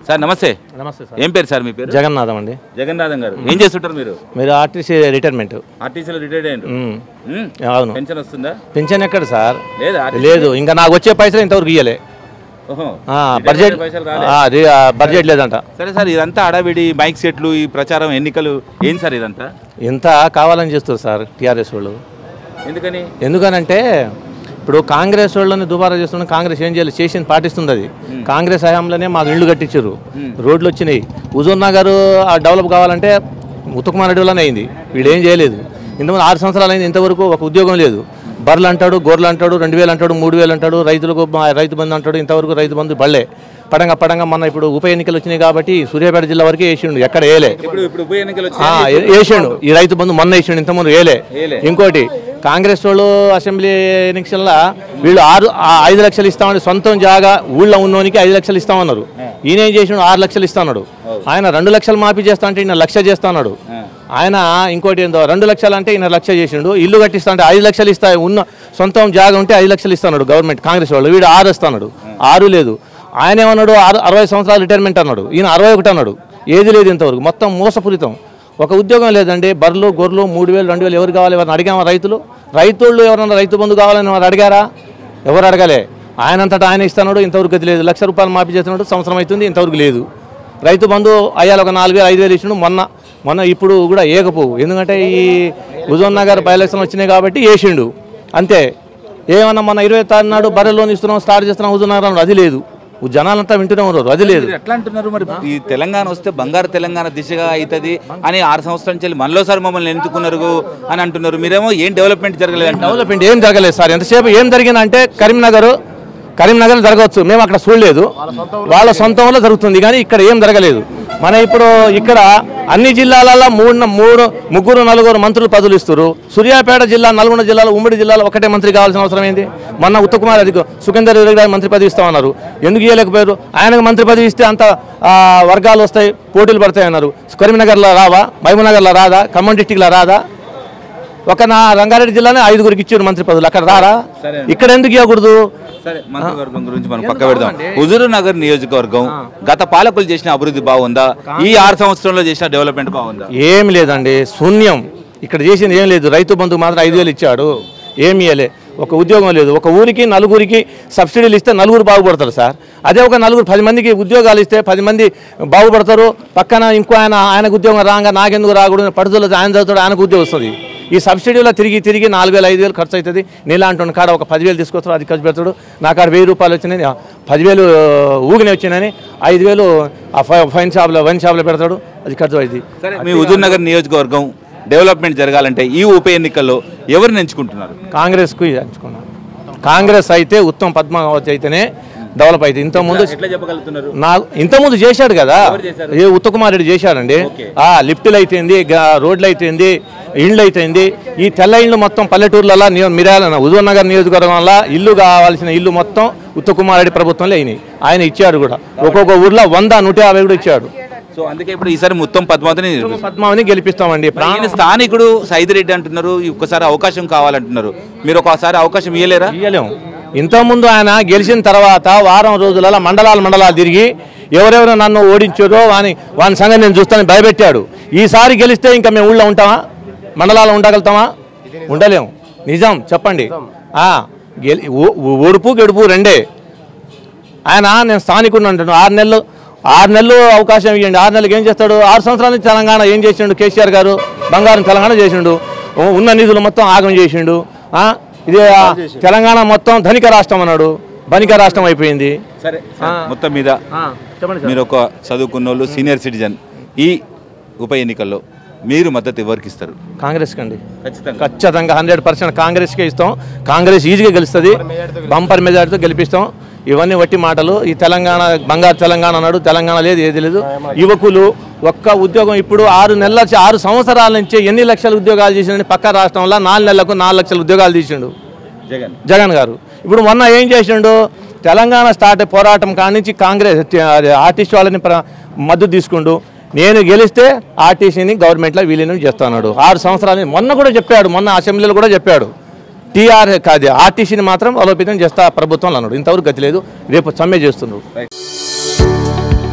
Sir నమస్తే నమస్తే sir ఏం పేరు సార్ మీ పేరు జగన్నాథం అండి జగన్నాథం గారు ఏం చేస్తుంటారు మీరు మీరు ఆర్టీసీ రిటైర్మెంట్ ఆర్టీసీలో రిటైర్డ్ అయ్యారు ఉమ్, మ్మ్. అవును పెన్షన్ వస్తుందా పింఛన్ ఎక్కడ సార్ లేదా లేదు ఇంకా నాకు వచ్చే పైసలు ఇంతవరకు ఇయ్యలే ఓహో ఆ, రిటైర్డ్ బడ్జెట్ అయిన పైసలు రాలే. ఆ, అది, ఆ, బడ్జెట్ లేదంట సరే సార్ ఇదంతా అడవిడి మైక్ సెట్లు ఈ ప్రచారం ఎన్నికలు ఏం సార్ ఇదంతా ఎంత కావాలని చేస్తారు సార్ టీఆర్ఎస్ వాళ్ళు ఎందుకని ఎందుకనంటే ఇప్పుడు కాంగ్రెస్ వాళ్ళని దుబారా చేస్తున్న కాంగ్రెస్ ఏం చేయాలి చేసింది పాటిస్తుంది అది కాంగ్రెస్ హయాంలోనే మాకు ఇళ్ళు కట్టించారు రోడ్లు వచ్చినాయి హుజూర్ నగర్ ఆ డెవలప్ కావాలంటే ఉత్తకుమార్ రెడ్డి వల్లనే అయింది వీళ్ళు ఏం చేయలేదు ఇంతకుముందు ఆరు సంవత్సరాలు అయింది ఇంతవరకు ఒక ఉద్యోగం లేదు బర్రెలు అంటాడు గొర్రెలు అంటాడు రెండు వేలు అంటాడు మూడు వేలు అంటాడు రైతులకు మా రైతు బంధు అంటాడు ఇంతవరకు రైతు బంధు బళ్ళే పడంగా పడంగా మన ఇప్పుడు ఉప ఎన్నికలు వచ్చినాయి కాబట్టి సూర్యాపేట జిల్లా వరకే వేసిండు ఎక్కడ వేయలే ఇప్పుడు ఇప్పుడు ఉప ఎన్నికలు ఆ, ఏ- వేసిండు ఈ రైతు బంధు మొన్న వేసిండు ఇంతకుముందు వేలే వేయలే. ఇంకోటి కాంగ్రెస్ వాళ్ళు అసెంబ్లీ ఎన్నికల్లో వీళ్ళు ఆరు ఆ ఐదు లక్షలు ఇస్తామని సొంతం జాగా ఊళ్ళో ఉన్నోనికి ఐదు లక్షలు ఇస్తామన్నారు ఈయన ఏం చేసిండు ఆరు లక్షలు ఇస్తాడు ఆయన రెండు లక్షలు మాఫీ చేస్తా అంటే ఈయన లక్ష చేస్తా అన్నాడు ఆయన ఇంకోటి ఏందో రెండు లక్షలు అంటే ఈయన లక్ష చేసిండు ఇల్లు కట్టిస్తా అంటే ఐదు లక్షలు ఇస్తా ఉన్న సొంతం జాగా ఉంటే ఐదు లక్షలు ఇస్తాడు గవర్నమెంట్ కాంగ్రెస్ వాళ్ళు వీడు ఆరు ఇస్తాడు ఆరు లేదు ఆయన ఏమన్నాడు ఆరు అరవై సంవత్సరాలు రిటైర్మెంట్ అన్నాడు ఈయన అరవై ఒకటి అన్నాడు ఏది లేదు ఇంతవరకు మొత్తం మోసపూరితం ఒక ఉద్యోగం లేదండి బర్రెలు గొర్రెలు మూడు వేలు రెండు వేలు ఎవరు కావాలి ఎవరిని అడిగామా రైతులు రైతుళ్ళు ఎవరన్నా రైతు బంధు కావాలని వారు అడిగారా ఎవరు అడగలే ఆయనంతటా ఆయన ఇస్తున్నాడు ఇంతవరకు గతి లేదు లక్ష రూపాయలు మాఫీ చేస్తున్నాడు సంవత్సరం అవుతుంది ఇంతవరకు లేదు రైతు బంధు అయ్యాలి ఒక నాలుగు వేలు ఐదు వేలు ఇచ్చినాడు మొన్న మొన్న ఇప్పుడు కూడా ఏకపోవు ఎందుకంటే ఈ హుజూర్ నగర్ బై ఎలక్షన్ వచ్చినాయి కాబట్టి వేసిండు అంతే ఏమన్నా మొన్న ఇరవై తారీఖు నాడు బర్రె లోన్ ఇస్తున్నాం స్టార్ట్ చేస్తున్నాం హుజూర్ నగర్ అన్నాడు అది లేదు జనాలంతా వింటూనే ఉన్నారు అది లేదు మీరు ఎట్లా అంటున్నారు మరి ఈ తెలంగాణ వస్తే బంగారు తెలంగాణ దిశగా అవుతుంది అని ఆరు సంవత్సరాల నుంచి మనలోసారి మమ్మల్ని ఎన్నుకున్నారు అని అంటున్నారు మీరేమో ఏం డెవలప్మెంట్ జరగలేదు అంటున్నారు డెవలప్మెంట్ ఏం జరగలేదు సార్ ఎంతసేపు ఏం జరిగిందంటే కరీంనగర్ కరీంనగర్ జరగవచ్చు మేము అక్కడ చూడలేదు వాళ్ళ సొంతంలో జరుగుతుంది కానీ ఇక్కడ ఏం జరగలేదు మన ఇప్పుడు ఇక్కడ అన్ని జిల్లాలలో మూడు మూడు ముగ్గురు నలుగురు మంత్రులు పదవులు ఇస్తారు సూర్యాపేట జిల్లా నల్గొండ జిల్లాలో ఉమ్మడి జిల్లాలో ఒకటే మంత్రి కావాల్సిన అవసరం ఏంది మొన్న ఉత్తకుమార్ అది సుఖేందర్ రెడ్డి గారు మంత్రి పదవి ఇస్తామన్నారు ఎందుకు ఇవ్వలేకపోయారు ఆయనకు మంత్రి పదవి ఇస్తే అంత ఆ, వర్గాలు వస్తాయి పోటీలు పడతాయి అన్నారు కరీంనగర్లో రావా మహబూబ్నగర్లో రాదా ఖమ్మం డిస్టిక్లో రాదా ఒక నా రంగారెడ్డి జిల్లానే ఐదుగురికి ఇచ్చారు మంత్రి పదవులు అక్కడ రారా ఇక్కడ ఎందుకు ఇవ్వకూడదు సరే మంత్రివర్గం గురించి మనం పక్క పెడదాం హుజూరు నగర్ నియోజకవర్గం గత పాలకులు చేసిన అభివృద్ధి బాగుందా ఈ ఆరు సంవత్సరంలో చేసిన డెవలప్మెంట్ బాగుందా ఏం లేదండి శూన్యం ఇక్కడ చేసింది ఏం లేదు రైతు బంధుకు మాత్రం ఐదు వేలు ఇచ్చాడు ఏమి ఇవ్వలే ఒక ఉద్యోగం లేదు ఒక ఊరికి నలుగురికి సబ్సిడీలు ఇస్తే నలుగురు బాగుపడతారు సార్ అదే ఒక నలుగురు పది మందికి ఉద్యోగాలు ఇస్తే పది మంది బాగుపడతారు పక్కన ఇంకో ఆయన ఆయనకు ఉద్యోగం రాగా నాకెందుకు రాకూడదు పడుదల ఆయన చదువుతాడు ఆయనకు ఉద్యోగం వస్తుంది ఈ సబ్సిడీలో తిరిగి తిరిగి నాలుగు వేలు ఐదు వేలు ఖర్చు అవుతుంది నీలాంటి కాడ ఒక పదివేలు తీసుకొస్తాడు అది ఖర్చు పెడతాడు నా కాడ వెయ్యి రూపాయలు వచ్చినాయి ఆ, పదివేలు ఊగినే వచ్చినాయని ఐదు వేలు ఆ ఫై- ఫైన్ షాప్లో వైన్ షాప్లో పెడతాడు అది ఖర్చు అయింది సరే మీ హుజూర్ నగర్ నియోజకవర్గం డెవలప్మెంట్ జరగాలంటే ఈ ఉప ఎన్నికల్లో ఎవరిని ఎంచుకుంటున్నారు కాంగ్రెస్కు ఎంచుకున్నాను కాంగ్రెస్ అయితే ఉత్తమ్ పద్మావతి అయితేనే డెవలప్ అయితే ఇంతకుముందు ఎట్లా చెప్పగలుగుతున్నారు నా ఇంతకుముందు చేశాడు కదా ఏ ఉత్తకుమార్ రెడ్డి చేశాడండి ఆ లిఫ్టులు అయితేంది గా- రోడ్లు అయితేంది ఇండ్లు అయితేంది ఈ తెల్ల ఇండ్లు మొత్తం పల్లెటూర్లలో నియో- మిర్యాల హుజూర్ నగర్ నియోజకవర్గం వల్ల ఇల్లు కావాల్సిన ఇల్లు మొత్తం ఉత్తకుమార్ రెడ్డి ప్రభుత్వంలో అయినాయి ఆయన ఇచ్చాడు కూడా ఒక్కొక్క ఊర్లో వంద నూట యాభై కూడా ఇచ్చాడు సో అందుకే ఇప్పుడు ఈసారి మొత్తం పద్మావతిని పద్మావతిని గెలిపిస్తామండి ప్రాణ ఆయన స్థానికుడు సైదిరెడ్డి అంటున్నారు ఒక్కసారి అవకాశం కావాలంటున్నారు మీరు ఒకసారి అవకాశం ఇవ్వలేరా ఇయ్యలేము ఇంతకుముందు ఆయన గెలిచిన తర్వాత వారం రోజులలో మండలాలు మండలాలు తిరిగి ఎవరెవరు నన్ను ఓడించారో వాని వాని సంగతి నేను చూస్తానని భయపెట్టాడు ఈసారి గెలిస్తే ఇంకా మేము ఊళ్ళో ఉంటామా మండలాలు ఉండగలుగుతామా ఉండలేము నిజం చెప్పండి ఆ, గెలి ఓ- ఓడుపు గెడుపు రెండే ఆయన నేను స్థానికుడిని అంటాను ఆరు నెలలు ఆరు నెలలు అవకాశం ఇవ్వండి ఆరు నెలలకు ఏం చేస్తాడు ఆరు సంవత్సరాల నుంచి తెలంగాణ ఏం చేసిండు కేసీఆర్ గారు బంగారం తెలంగాణ చేసిండు ఉ- ఉన్న నిధులు మొత్తం ఆగం చేసిండు ఆ, ఇది ఆ, తెలంగాణ మొత్తం ధనిక రాష్ట్రం అన్నాడు బనిక రాష్ట్రం అయిపోయింది సరే మొత్తం మీద చెప్పండి మీరు ఒక చదువుకున్న వాళ్ళు సీనియర్ సిటిజన్ ఈ ఉప ఎన్నికల్లో మీరు మద్దతు ఎవరికి ఇస్తారు కాంగ్రెస్ కండి ఖచ్చితంగా ఖచ్చితంగా హండ్రెడ్ పర్సెంట్ కాంగ్రెస్కే ఇస్తాం కాంగ్రెస్ ఈజీగా గెలుస్తుంది బంపర్ మెజార్టీతో గెలిపిస్తాం ఇవన్నీ వట్టి మాటలు ఈ తెలంగాణ బంగారు తెలంగాణ అన్నాడు తెలంగాణ లేదు ఏది లేదు యువకులు ఒక్క ఉద్యోగం ఇప్పుడు ఆరు నెలల నుంచి- ఆరు సంవత్సరాల నుంచి ఎన్ని లక్షల ఉద్యోగాలు చేసిండని పక్క రాష్ట్రంలో నాలుగు నెలలకు నాలుగు లక్షల ఉద్యోగాలు తీసిండు జగన్ జగన్ గారు ఇప్పుడు మొన్న ఏం చేసిండు తెలంగాణ స్టార్ట్ పోరాటం కాడి నుంచి కాంగ్రెస్ అది ఆర్టిస్ట్ వాళ్ళని ప్ర- మద్దతు తీసుకుండు నేను గెలిస్తే ఆర్టీసీని గవర్నమెంట్లో విలీనం చేస్తున్నాడు ఆరు సంవత్సరాలు మొన్న కూడా చెప్పాడు మొన్న అసెంబ్లీలో కూడా చెప్పాడు టీఆర్ కాదు ఆర్టీసీని మాత్రం బలోపేతం చేస్తా ప్రభుత్వం అన్నాడు ఇంతవరకు గతి లేదు రేపు సమ్మె చేస్తున్నారు రైట్